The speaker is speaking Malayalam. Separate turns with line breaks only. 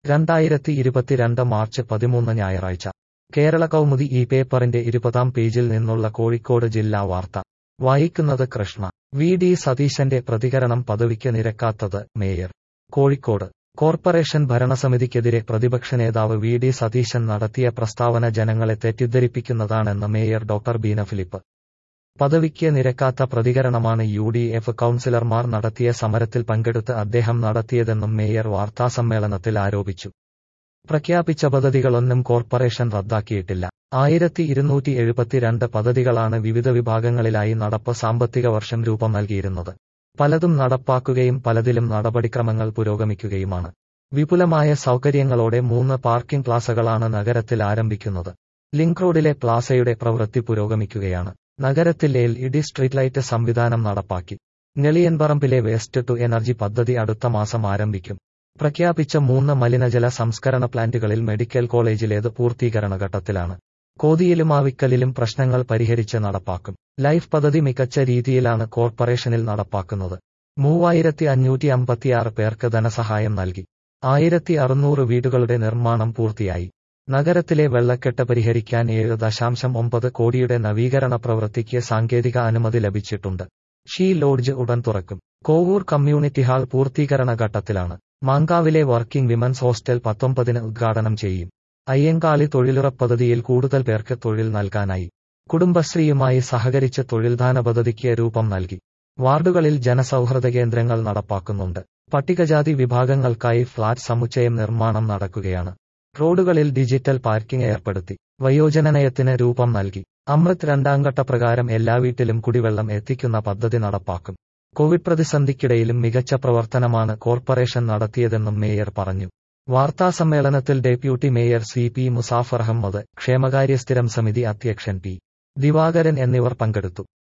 രണ്ടായിരത്തി ഇരുപത്തിരണ്ട് മാർച്ച് പതിമൂന്ന് ഞായറാഴ്ച കേരള കൗമുദി ഈ പേപ്പറിന്റെ ഇരുപതാം പേജിൽ നിന്നുള്ള കോഴിക്കോട് ജില്ലാ വാർത്ത വായിക്കുന്നത് കൃഷ്ണ വി ഡി സതീശന്റെ പ്രതികരണം പദവിക്ക് നിരക്കാത്തത് മേയർ കോഴിക്കോട് കോർപ്പറേഷൻ ഭരണസമിതിക്കെതിരെ പ്രതിപക്ഷ നേതാവ് വി ഡി സതീശൻ നടത്തിയ പ്രസ്താവന ജനങ്ങളെ തെറ്റിദ്ധരിപ്പിക്കുന്നതാണെന്ന് മേയർ ഡോക്ടർ ബീന ഫിലിപ്പ് പദവിക്ക് നിരക്കാത്ത പ്രതികരണമാണ് യു ഡി എഫ് കൌൺസിലർമാർ നടത്തിയ സമരത്തിൽ പങ്കെടുത്ത് അദ്ദേഹം നടത്തിയതെന്നും മേയർ വാർത്താസമ്മേളനത്തിൽ ആരോപിച്ചു പ്രഖ്യാപിച്ച പദ്ധതികളൊന്നും കോർപ്പറേഷൻ റദ്ദാക്കിയിട്ടില്ല ആയിരത്തി ഇരുന്നൂറ്റി എഴുപത്തിരണ്ട് പദ്ധതികളാണ് വിവിധ വിഭാഗങ്ങളിലായി നടപ്പ് സാമ്പത്തിക വർഷം രൂപം നൽകിയിരുന്നത് പലതും നടപ്പാക്കുകയും പലതിലും നടപടിക്രമങ്ങൾ പുരോഗമിക്കുകയുമാണ് വിപുലമായ സൗകര്യങ്ങളോടെ മൂന്ന് പാർക്കിംഗ് പ്ലാസകളാണ് നഗരത്തിൽ ആരംഭിക്കുന്നത് ലിങ്ക് റോഡിലെ പ്ലാസയുടെ പ്രവൃത്തി പുരോഗമിക്കുകയാണ് നഗരത്തിൽ L E D street light സംവിധാനം നടപ്പാക്കി ഞെളിയൻപറമ്പിലെ വേസ്റ്റ് ടു എനർജി പദ്ധതി അടുത്ത മാസം ആരംഭിക്കും പ്രഖ്യാപിച്ച മൂന്ന് മലിനജല സംസ്കരണ പ്ലാന്റുകളിൽ മെഡിക്കൽ കോളേജിലേത് പൂർത്തീകരണ ഘട്ടത്തിലാണ് കോതിയിലും ആവിക്കലിലും പ്രശ്നങ്ങൾ പരിഹരിച്ച് നടപ്പാക്കും ലൈഫ് പദ്ധതി മികച്ച രീതിയിലാണ് കോർപ്പറേഷനിൽ നടപ്പാക്കുന്നത് മൂവായിരത്തി അഞ്ഞൂറ്റി അമ്പത്തിയാറ് പേർക്ക് ധനസഹായം നൽകി ആയിരത്തി അറുന്നൂറ് വീടുകളുടെ നിർമ്മാണം പൂർത്തിയായി നഗരത്തിലെ വെള്ളക്കെട്ട് പരിഹരിക്കാൻ ഏഴ് ദശാംശം ഒമ്പത് കോടിയുടെ നവീകരണ പ്രവൃത്തിക്ക് സാങ്കേതിക അനുമതി ലഭിച്ചിട്ടുണ്ട് ഷീ ലോഡ്ജ് ഉടൻ തുറക്കും കോവൂർ കമ്മ്യൂണിറ്റി ഹാൾ പൂർത്തീകരണ ഘട്ടത്തിലാണ് മാങ്കാവിലെ വർക്കിംഗ് വിമൻസ് ഹോസ്റ്റൽ പത്തൊമ്പതിന് ഉദ്ഘാടനം ചെയ്യും അയ്യങ്കാളി തൊഴിലുറപ്പദ്ധതിയിൽ കൂടുതൽ പേർക്ക് തൊഴിൽ നൽകാനായി കുടുംബശ്രീയുമായി സഹകരിച്ച് തൊഴിൽദാന പദ്ധതിക്ക് രൂപം നൽകി വാർഡുകളിൽ ജനസൗഹൃദ കേന്ദ്രങ്ങൾ നടപ്പാക്കുന്നുണ്ട് പട്ടികജാതി വിഭാഗങ്ങൾക്കായി ഫ്ളാറ്റ് സമുച്ചയം നിർമ്മാണം നടക്കുകയാണ് റോഡുകളിൽ ഡിജിറ്റൽ പാർക്കിംഗ് ഏർപ്പെടുത്തി വയോജന നയത്തിന് രൂപം നൽകി അമൃത് രണ്ടാംഘട്ട പ്രകാരം എല്ലാ വീട്ടിലും കുടിവെള്ളം എത്തിക്കുന്ന പദ്ധതി നടപ്പാക്കും കോവിഡ് പ്രതിസന്ധിക്കിടയിലും മികച്ച പ്രവർത്തനമാണ് കോർപ്പറേഷൻ നടത്തിയതെന്നും മേയർ പറഞ്ഞു വാർത്താസമ്മേളനത്തിൽ deputy mayor C P Musafar Ahammed ക്ഷേമകാര്യ സ്ഥിരം സമിതി അധ്യക്ഷൻ പി ദിവാകരൻ എന്നിവർ പങ്കെടുത്തു